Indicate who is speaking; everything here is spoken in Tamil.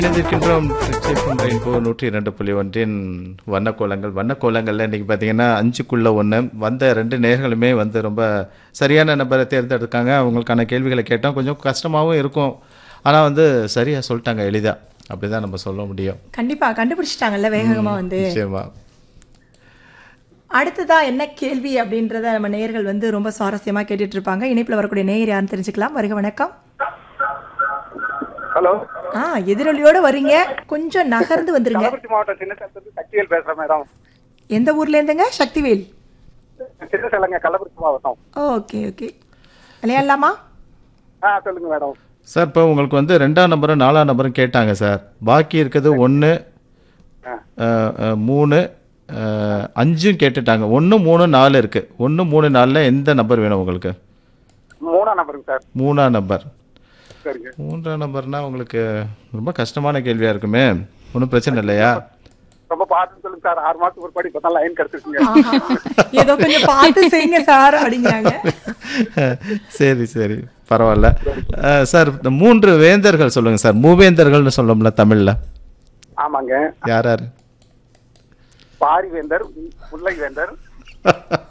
Speaker 1: இணைந்திருக்கின்றோம் திருச்சிப்பும் ரெயின்போ நூற்றி இரண்டு புள்ளி ஒன்றின் வண்ணக்கோலங்கள் வண்ணக்கோலங்களில் இன்றைக்கி பார்த்தீங்கன்னா அஞ்சுக்குள்ள ஒன்று வந்த ரெண்டு நேர்களுமே வந்து ரொம்ப சரியான நபரை தேர்ந்தெடுக்காங்க அவங்களுக்கான கேள்விகளை கேட்டோம் கொஞ்சம் கஷ்டமாகவும் இருக்கும் ஆனால் வந்து சரியாக சொல்லிட்டாங்க எளிதாக அப்படி தான் நம்ம சொல்ல முடியும்
Speaker 2: கண்டிப்பா கண்டுபிடிச்சிட்டாங்கல்ல வேகமா வந்து
Speaker 1: நிச்சயமா
Speaker 2: அடுத்ததா என்ன கேள்வி அப்படின்றத நம்ம நேயர்கள் வந்து ரொம்ப சுவாரஸ்யமா கேட்டுட்டு இருப்பாங்க இணைப்புல வரக்கூடிய நேயர் யாருன்னு தெரிஞ்சுக்கலாம் வருக வணக்கம்
Speaker 3: ஹலோ
Speaker 2: ஆ எதிரொலியோட வரீங்க கொஞ்சம் நகர்ந்து வந்துருங்க
Speaker 3: கள்ளக்குறிச்சி மாவட்டம் சின்ன சேலத்துலேருந்து சக்திவேல் பேசுறேன் மேடம்
Speaker 2: எந்த ஊர்ல இருந்துங்க சக்திவேல்
Speaker 3: சின்ன சேலங்க கள்ளக்குறிச்சி மாவட்டம்
Speaker 2: ஓகே ஓகே விளையாடலாமா
Speaker 3: ஆ சொல்லுங்க மேடம்
Speaker 1: சார் இப்போ உங்களுக்கு வந்து ரெண்டாம் நம்பரும் நாலாம் நம்பரும் கேட்டாங்க சார் பாக்கி இருக்கிறது ஒன்று மூணு அஹ், அஞ்சும் கேட்டுட்டாங்க ஒன்று மூணு நாலு இருக்குது ஒன்று மூணு நாலில் எந்த நம்பர் வேணும் உங்களுக்கு
Speaker 3: மூணாம் நம்பருங்க சார்
Speaker 1: மூணாம் நம்பர்
Speaker 3: சரிங்க
Speaker 1: மூன்றாம் நம்பர்னா உங்களுக்கு ரொம்ப கஷ்டமான கேள்வியாக இருக்குமே ஒன்றும் பிரச்சனை இல்லையா
Speaker 3: ரொம்ப பார்த்து சொல்லுங்க சார் ஆறு மாசத்துக்கு ஒரு படி இப்போ லைன் கிடைச்சிருக்குங்க
Speaker 2: ஆஹா. ஏதோ கொஞ்சம் பார்த்து செய்யுங்க சார் அப்படிங்கிறாங்க
Speaker 1: சரி சரி பரவாயில்ல அஹ், சார் இந்த மூன்று வேந்தர்கள் சொல்லுங்கள் சார் மூவேந்தர்கள்னு சொல்லணும்ல தமிழில்
Speaker 3: ஆமாங்க
Speaker 1: யார் யார்
Speaker 3: பாரிவேந்தர் முல்லை வேந்தர்